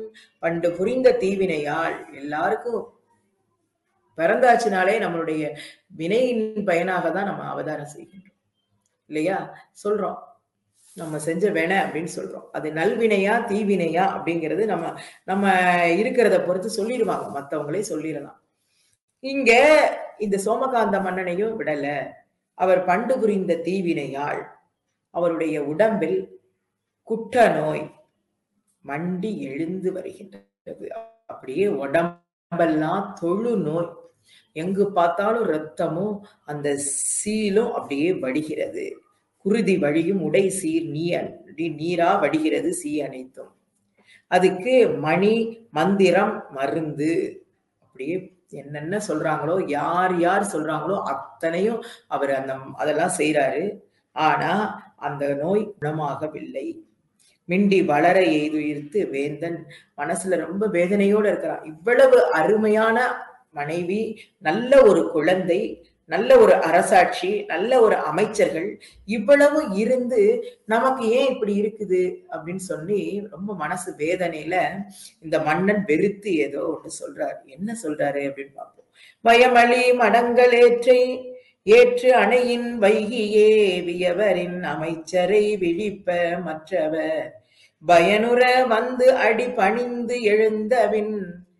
பண்டு புரிந்த தீவினையால் எல்லாருக்கும் பிறந்தாச்சுனாலே நம்மளுடைய வினையின் பயனாக தான் நம்ம அவதாரம் செய்கின்றோம் இல்லையா சொல்றோம் நம்ம செஞ்ச வினை அப்படின்னு சொல்றோம் அது நல்வினையா தீவினையா அப்படிங்கிறது நம்ம நம்ம இருக்கிறத பொறுத்து சொல்லிடுவாங்க மத்தவங்களே சொல்லிடலாம் இங்க இந்த சோமகாந்த மன்னனையும் விடல அவர் பண்டு புரிந்த தீவினையால் அவருடைய உடம்பில் குற்ற நோய் மண்டி எழுந்து வருகின்றது அப்படியே உடம்பெல்லாம் தொழு நோய் எங்கு பார்த்தாலும் ரத்தமும் அந்த சீலும் அப்படியே வடிகிறது குருதி வழியும் உடை சீர் நீ நீரா வடிகிறது சீ அனைத்தும் அதுக்கு மணி மந்திரம் மருந்து அப்படியே என்னென்ன சொல்றாங்களோ யார் யார் சொல்றாங்களோ அத்தனையும் அவர் அந்த அதெல்லாம் செய்யறாரு ஆனா அந்த நோய் குணமாகவில்லை மிண்டி வளர எய்துயிர்த்து வேந்தன் மனசுல ரொம்ப வேதனையோட இருக்கிறான் இவ்வளவு அருமையான மனைவி நல்ல ஒரு குழந்தை நல்ல ஒரு அரசாட்சி நல்ல ஒரு அமைச்சர்கள் இவ்வளவு இருந்து நமக்கு ஏன் இப்படி இருக்குது அப்படின்னு சொல்லி ரொம்ப மனசு வேதனையில இந்த மன்னன் வெறுத்து ஏதோ ஒன்று சொல்றாரு என்ன சொல்றாரு அப்படின்னு பார்ப்போம் பயமளி மடங்கள் ஏற்றை ஏற்று அணையின் வைகியே வியவரின் அமைச்சரை விழிப்ப மற்றவர் பயனுற வந்து அடி பணிந்து எழுந்தவின்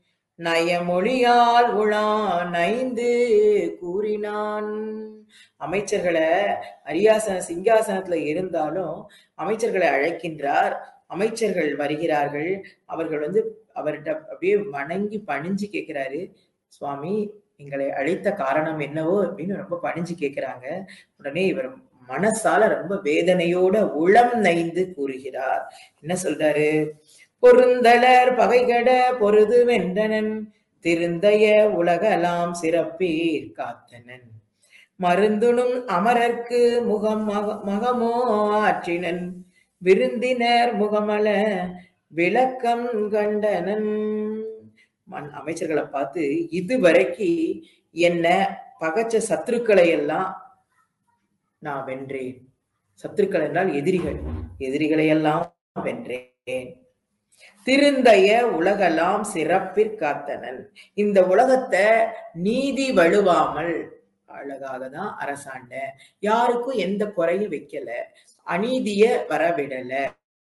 நயமொழியால் உளா நைந்து கூறினான் அமைச்சர்களை அரியாசன சிங்காசனத்துல இருந்தாலும் அமைச்சர்களை அழைக்கின்றார் அமைச்சர்கள் வருகிறார்கள் அவர்கள் வந்து அவர்கிட்ட அப்படியே வணங்கி பணிஞ்சு கேட்கிறாரு சுவாமி எங்களை அழைத்த காரணம் என்னவோ அப்படின்னு ரொம்ப பணிஞ்சு கேட்கிறாங்க உடனே இவர் மனசால ரொம்ப வேதனையோட உளம் நைந்து கூறுகிறார் என்ன சொல்றாரு பொருந்தலர் பகைகட பொருது வென்றனன் திருந்தய உலகலாம் சிறப்பீர் காத்தனன் மருந்துணும் அமரர்க்கு முகம் மக மகமோ ஆற்றினன் விருந்தினர் முகமல விளக்கம் கண்டனன் மன் அமைச்சர்களை பார்த்து இதுவரைக்கு என்ன பகச்ச சத்துருக்களை எல்லாம் நான் வென்றேன் சத்துருக்கள் என்றால் எதிரிகள் எதிரிகளை எல்லாம் வென்றேன் திருந்தய உலகெல்லாம் சிறப்பிற்காத்தனன் இந்த உலகத்தை நீதி வலுவாமல் அழகாக தான் அரசாண்ட யாருக்கும் எந்த குறையும் வைக்கல அநீதிய வரவிடல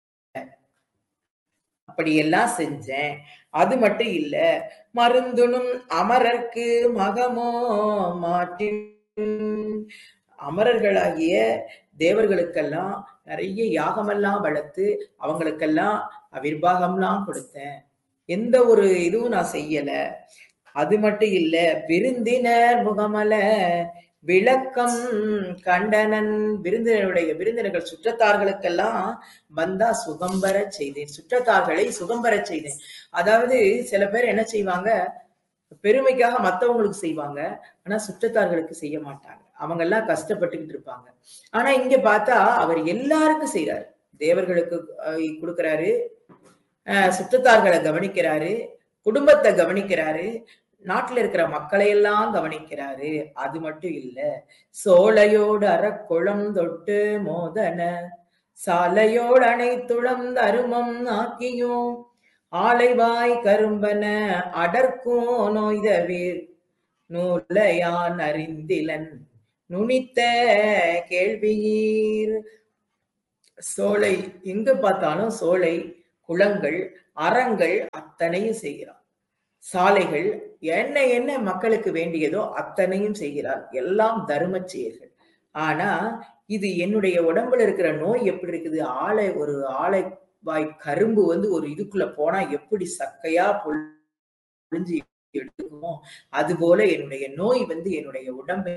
அப்படியெல்லாம் செஞ்சேன் அது மட்டும் இல்ல மருந்துனும் அமரர்க்கு மகமோ மாட்டின் அமரர்களாகிய தேவர்களுக்கெல்லாம் நிறைய யாகமெல்லாம் வளர்த்து அவங்களுக்கெல்லாம் அவிர்வாகம்லாம் கொடுத்தேன் எந்த ஒரு இதுவும் நான் செய்யல அது மட்டும் இல்ல விருந்தினர் முகமல விளக்கம் கண்டனன் விருந்தினருடைய விருந்தினர்கள் சுற்றத்தார்களுக்கெல்லாம் வந்தா சுகம்பர செய்தேன் சுற்றத்தார்களை சுகம்பர செய்தேன் அதாவது சில பேர் என்ன செய்வாங்க பெருமைக்காக மத்தவங்களுக்கு செய்வாங்க ஆனா சுற்றத்தார்களுக்கு செய்ய மாட்டாங்க அவங்க எல்லாம் கஷ்டப்பட்டுக்கிட்டு இருப்பாங்க ஆனா இங்க பார்த்தா அவர் எல்லாருக்கும் செய்யறாரு தேவர்களுக்கு கொடுக்கறாரு சுற்றத்தார்களை கவனிக்கிறாரு குடும்பத்தை கவனிக்கிறாரு நாட்டுல இருக்கிற மக்களை எல்லாம் கவனிக்கிறாரு அது மட்டும் இல்ல சோலையோடு அறக்குளம் தொட்டு மோதன சாலையோடு அனைத்துளம் தருமம் ஆக்கியும் ஆலைவாய் கரும்பன அடர்க்கும் நோய்தவீர் நூலையான் அறிந்திலன் நுனித்த கேள்வியீர் சோலை எங்க பார்த்தாலும் சோலை குளங்கள் அறங்கள் அத்தனையும் செய்கிறார் சாலைகள் என்ன என்ன மக்களுக்கு வேண்டியதோ அத்தனையும் செய்கிறார் எல்லாம் தர்ம செயல்கள் ஆனா இது என்னுடைய உடம்புல இருக்கிற நோய் எப்படி இருக்குது ஆலை ஒரு ஆலை வாய் கரும்பு வந்து ஒரு இதுக்குள்ள போனா எப்படி சக்கையா பொழிஞ்சு எடுக்குமோ அது போல என்னுடைய நோய் வந்து என்னுடைய உடம்பை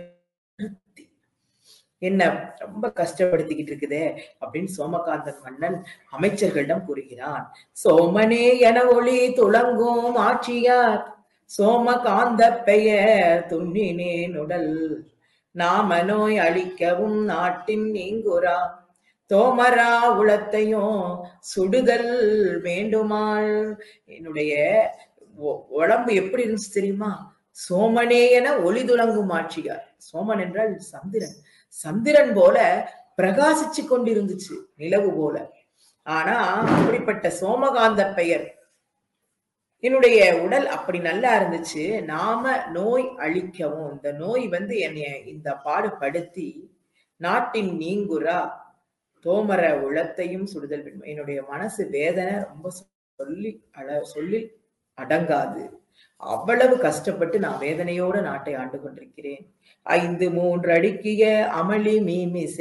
என்ன ரொம்ப கஷ்டப்படுத்திக்கிட்டு இருக்குதே அப்படின்னு சோமகாந்தன் மன்னன் அமைச்சர்களிடம் கூறுகிறான் சோமனே என ஒளி துளங்கும் ஆட்சியார் சோமகாந்த பெயர் துண்ணினேன் உடல் நாம நோய் அழிக்கவும் நாட்டின் நீங்குரா தோமரா உளத்தையும் சுடுதல் வேண்டுமாள் என்னுடைய உடம்பு எப்படி இருந்துச்சு தெரியுமா சோமனே என ஒளி துளங்கும் ஆட்சியார் சோமன் என்றால் சந்திரன் சந்திரன் போல பிரகாசிச்சு கொண்டிருந்துச்சு நிலவு போல ஆனா அப்படிப்பட்ட சோமகாந்த பெயர் என்னுடைய உடல் அப்படி நல்லா இருந்துச்சு நாம நோய் அழிக்கவும் இந்த நோய் வந்து என்னைய இந்த பாடுபடுத்தி நாட்டின் நீங்குரா தோமர உளத்தையும் சுடுதல் வேண்டும் என்னுடைய மனசு வேதனை ரொம்ப சொல்லி அட சொல்லி அடங்காது அவ்வளவு கஷ்டப்பட்டு நான் வேதனையோட நாட்டை ஆண்டு கொண்டிருக்கிறேன் ஐந்து மூன்று அடுக்கிய அமளி மீமி